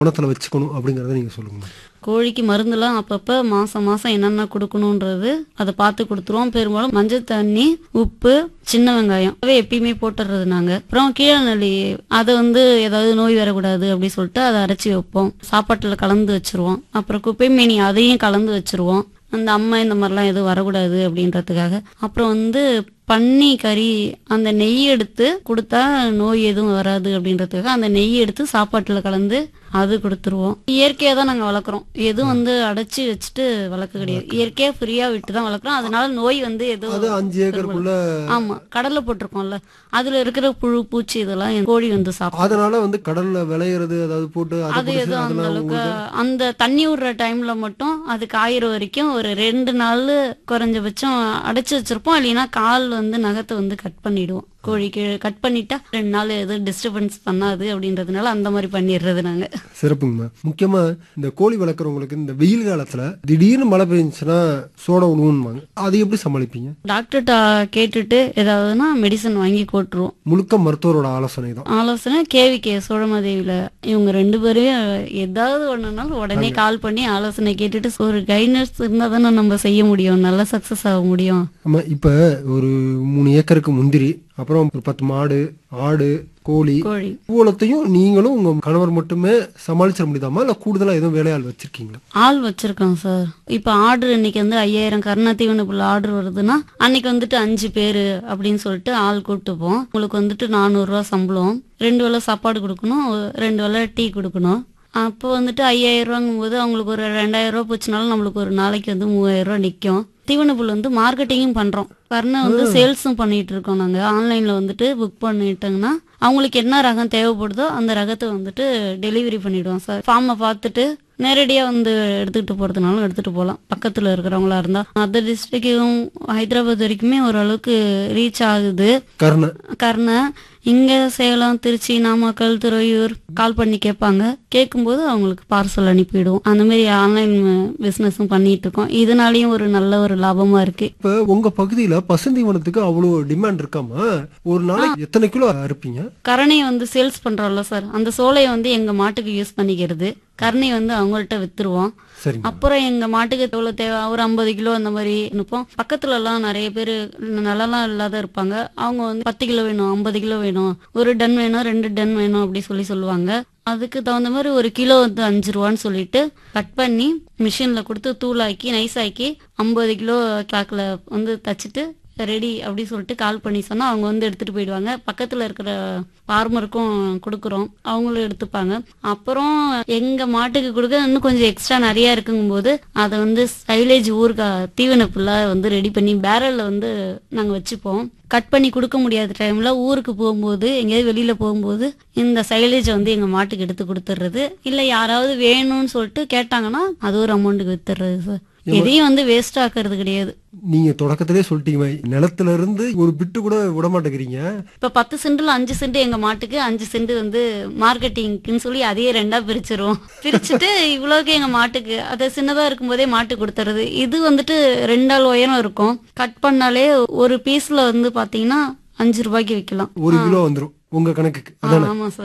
குணத்துல வச்சுக்கணும் அப்படிங்கறத நீங்க சொல்லுங்க கோழிக்கு மருந்துலாம் அப்பப்போ மாசம் மாசம் என்னென்ன கொடுக்கணுன்றது அதை பார்த்து கொடுத்துருவோம் பெரும்பாலும் மஞ்சள் தண்ணி உப்பு சின்ன வெங்காயம் அவை எப்பயுமே போட்டுறது நாங்க அப்புறம் கீழநெல்லி அதை வந்து ஏதாவது நோய் வரக்கூடாது அப்படி சொல்லிட்டு அதை அரைச்சி வைப்போம் சாப்பாட்டுல கலந்து வச்சிருவோம் அப்புறம் குப்பை மேனி அதையும் கலந்து வச்சிருவோம் அந்த அம்மா இந்த மாதிரிலாம் எதுவும் வரக்கூடாது அப்படின்றதுக்காக அப்புறம் வந்து பன்னி கறி அந்த நெய் எடுத்து கொடுத்தா நோய் எதுவும் வராது அப்படின்றதுக்காக அந்த நெய் எடுத்து சாப்பாட்டுல கலந்து அது கொடுத்துருவோம் இயற்கையா தான் நாங்க வளர்க்குறோம் எதுவும் வந்து அடைச்சி வச்சுட்டு வளர்க்க கிடையாது இயற்கையா ஃப்ரீயா விட்டு தான் வளர்க்குறோம் அதனால நோய் வந்து அது எதுவும் அஞ்சு ஏக்கருக்குள்ள ஆமா கடல்ல போட்டிருக்கோம்ல அதுல இருக்கிற புழு பூச்சி இதெல்லாம் என் கோழி வந்து சாப்பிடும் அதனால வந்து கடல்ல விளையிறது அதாவது போட்டு அதை அது பிடிச்சு எதுவும் அந்த அதெல்லாம் அளவுக்கு உங்களுக்கு அந்த தண்ணி விடுற டைம்ல மட்டும் அது காயிற வரைக்கும் ஒரு ரெண்டு நாள் குறைஞ்சபட்சம் அடைச்சு வச்சிருப்போம் இல்லைன்னா கால் வந்து நகத்தை வந்து கட் பண்ணிடுவோம் கோழிக்கு கட் பண்ணிட்டா ரெண்டு நாள் எதுவும் டிஸ்டர்பன்ஸ் பண்ணாது அப்படின்றதுனால அந்த மாதிரி பண்ணிடுறது நாங்க சிறப்புங்கம்மா முக்கியமா இந்த கோழி வளர்க்குறவங்களுக்கு இந்த வெயில் காலத்துல திடீர்னு மழை பெஞ்சுச்சுன்னா சோடா விழுவுன்னுவாங்க அது எப்படி சமாளிப்பீங்க டாக்டர்கிட்ட கேட்டுட்டு ஏதாவதுன்னா மெடிசன் வாங்கி போட்டுருவோம் முழுக்க மருத்துவரோட ஆலோசனை தான் ஆலோசனை கேவிகே சோழமாதேவியில இவங்க ரெண்டு பேரையும் ஏதாவது ஒண்ணுனாலும் உடனே கால் பண்ணி ஆலோசனை கேட்டுட்டு ஒரு கைடன்ஸ் இருந்தா தானே நம்ம செய்ய முடியும் நல்லா சக்சஸ் ஆக முடியும் ஆமா இப்ப ஒரு மூணு ஏக்கருக்கு முந்திரி அப்புறம் ஒரு பத்து மாடு ஆடு கோழி கோழி இவ்வளத்தையும் நீங்களும் உங்க கணவர் மட்டுமே சமாளிச்சிட முடியுதாமா இல்ல கூடுதலா எதுவும் வேலையாள் வச்சிருக்கீங்களா ஆள் வச்சிருக்கோம் சார் இப்ப ஆர்டர் இன்னைக்கு வந்து ஐயாயிரம் கருணா தீவனப்புள்ள ஆர்டர் வருதுன்னா அன்னைக்கு வந்துட்டு அஞ்சு பேரு அப்படின்னு சொல்லிட்டு ஆள் கூப்பிட்டுப்போம் உங்களுக்கு வந்துட்டு நானூறு ரூபா சம்பளம் ரெண்டு வேளை சாப்பாடு கொடுக்கணும் ரெண்டு வேளை டீ கொடுக்கணும் அப்போ வந்துட்டு ஐயாயிரம் ரூபாங்கும் போது அவங்களுக்கு ஒரு ரெண்டாயிரம் ரூபா போச்சுனாலும் நம்மளுக்கு ஒரு நாளைக்கு வந்து மூவாயிரம் ரூபா நிற்கும் தீவனப்புல் வந்து மார்க்கெட்டிங்கும் பண்றோம் கருணை வந்து சேல்ஸும் பண்ணிட்டு இருக்கோம் நாங்க ஆன்லைன்ல வந்துட்டு புக் பண்ணிட்டோங்கன்னா அவங்களுக்கு என்ன ரகம் தேவைப்படுதோ அந்த ரகத்தை வந்துட்டு டெலிவரி பண்ணிடுவோம் சார் ஃபார்மை பார்த்துட்டு நேரடியாக வந்து எடுத்துக்கிட்டு போகிறதுனாலும் எடுத்துகிட்டு போகலாம் பக்கத்தில் இருக்கிறவங்களா இருந்தால் அதர் டிஸ்ட்ரிக்டும் ஹைதராபாத் வரைக்குமே ஓரளவுக்கு ரீச் ஆகுது கருணை கர்ணை இங்கே சேலம் திருச்சி நாமக்கல் துறையூர் கால் பண்ணி கேட்பாங்க கேட்கும்போது அவங்களுக்கு பார்சல் அனுப்பிடுவோம் அந்த மாதிரி ஆன்லைன் பிஸ்னஸும் பண்ணிட்டு இருக்கோம் இதனாலையும் ஒரு நல்ல ஒரு லாபமாக இருக்கு இப்ப உங்க பகுதியில பசுந்தீவனத்துக்கு அவ்வளவு டிமாண்ட் இருக்காம ஒரு நாளைக்கு எத்தனை கிலோ அறுப்பீங்க கரணையை வந்து சேல்ஸ் பண்றோம்ல சார் அந்த சோலையை வந்து எங்க மாட்டுக்கு யூஸ் பண்ணிக்கிறது கரணை வந்து அவங்கள்ட்ட வித்துருவோம் சரிங்க அப்புறம் எங்க மாட்டுக்கு எவ்வளவு தேவை ஒரு ஐம்பது கிலோ அந்த மாதிரி அனுப்போம் பக்கத்துல எல்லாம் நிறைய பேர் நிலம்லாம் இல்லாத இருப்பாங்க அவங்க வந்து பத்து கிலோ வேணும் ஐம்பது கிலோ வேணும் ஒரு டன் வேணும் ரெண்டு டன் வேணும் அப்படி சொல்லி சொல்லுவாங்க அதுக்கு தகுந்த மாதிரி ஒரு கிலோ வந்து அஞ்சு ரூபான்னு சொல்லிட்டு கட் பண்ணி மிஷின்ல கொடுத்து தூளாக்கி நைஸ் ஆக்கி ஐம்பது கிலோ கிளாக்ல வந்து தச்சுட்டு ரெடி அப்படி சொல்லிட்டு கால் பண்ணி சொன்னா அவங்க வந்து எடுத்துட்டு போயிடுவாங்க பக்கத்துல இருக்கிற ஃபார்மருக்கும் கொடுக்குறோம் அவங்களும் எடுத்துப்பாங்க அப்புறம் எங்க மாட்டுக்கு கொடுக்க இன்னும் கொஞ்சம் எக்ஸ்ட்ரா நிறைய இருக்குங்கும்போது அதை வந்து சைலேஜ் ஊறுகா தீவன புல்லா வந்து ரெடி பண்ணி பேரல்ல வந்து நாங்க வச்சுப்போம் கட் பண்ணி கொடுக்க முடியாத டைம்ல ஊருக்கு போகும்போது எங்கேயாவது வெளியில போகும்போது இந்த சைலேஜை வந்து எங்க மாட்டுக்கு எடுத்து கொடுத்துட்றது இல்ல யாராவது வேணும்னு சொல்லிட்டு கேட்டாங்கன்னா அது ஒரு அமௌண்ட்டுக்கு வித்துறது சார் எதையும் வந்து வேஸ்ட் ஆக்குறது கிடையாது நீங்க தொடக்கத்திலே சொல்லிட்டீங்க நிலத்துல இருந்து ஒரு பிட்டு கூட விட மாட்டேங்கிறீங்க இப்ப பத்து சென்ட்ல அஞ்சு சென்ட் எங்க மாட்டுக்கு அஞ்சு சென்ட் வந்து மார்க்கெட்டிங்க்குன்னு சொல்லி அதையே ரெண்டா பிரிச்சிருவோம் பிரிச்சுட்டு இவ்வளவுக்கு எங்க மாட்டுக்கு அதை சின்னதா இருக்கும்போதே மாட்டு கொடுத்துறது இது வந்துட்டு ரெண்டாள் உயரம் இருக்கும் கட் பண்ணாலே ஒரு பீஸ்ல வந்து பாத்தீங்கன்னா அஞ்சு ரூபாய்க்கு விற்கலாம் ஒரு கிலோ வந்துரும் உங்க கணக்குக்கு அதானே ஆமா சார்